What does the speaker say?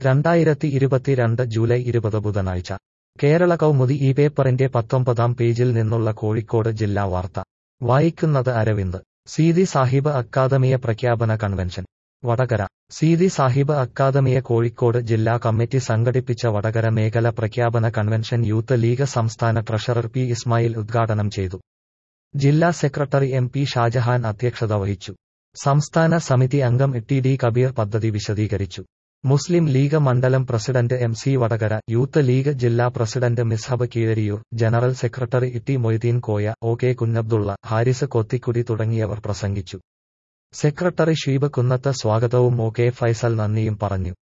രണ്ടായിരത്തി ഇരുപത്തിരണ്ട് ജൂലൈ ഇരുപത് ബുധനാഴ്ച കേരള കൗമുദി ഈ പേപ്പറിന്റെ പത്തൊമ്പതാം പേജിൽ നിന്നുള്ള കോഴിക്കോട് ജില്ലാ വാർത്ത വായിക്കുന്നത് അരവിന്ദ് സീതി സാഹിബ് അക്കാദമിയ പ്രഖ്യാപന കൺവെൻഷൻ വടകര സീതി സാഹിബ് അക്കാദമിയ കോഴിക്കോട് ജില്ലാ കമ്മിറ്റി സംഘടിപ്പിച്ച വടകര മേഖല പ്രഖ്യാപന കൺവെൻഷൻ യൂത്ത് ലീഗ് സംസ്ഥാന ട്രഷറർ പി ഇസ്മായിൽ ഉദ്ഘാടനം ചെയ്തു ജില്ലാ സെക്രട്ടറി എം പി ഷാജഹാൻ അധ്യക്ഷത വഹിച്ചു സംസ്ഥാന സമിതി അംഗം ടി ഡി കബീർ പദ്ധതി വിശദീകരിച്ചു മുസ്ലിം ലീഗ് മണ്ഡലം president M C Vadakara Youth League ജില്ലാ president Mishab Keezhariyur general secretary T Moideen Koya O K Kunhabdulla Haris Kothikkudi തുടങ്ങിയവർ പ്രസംഗിച്ചു സെക്രട്ടറി ഷീബ് കുന്നത്ത് സ്വാഗതവും ഒ കെ ഫൈസൽ നന്ദിയും പറഞ്ഞു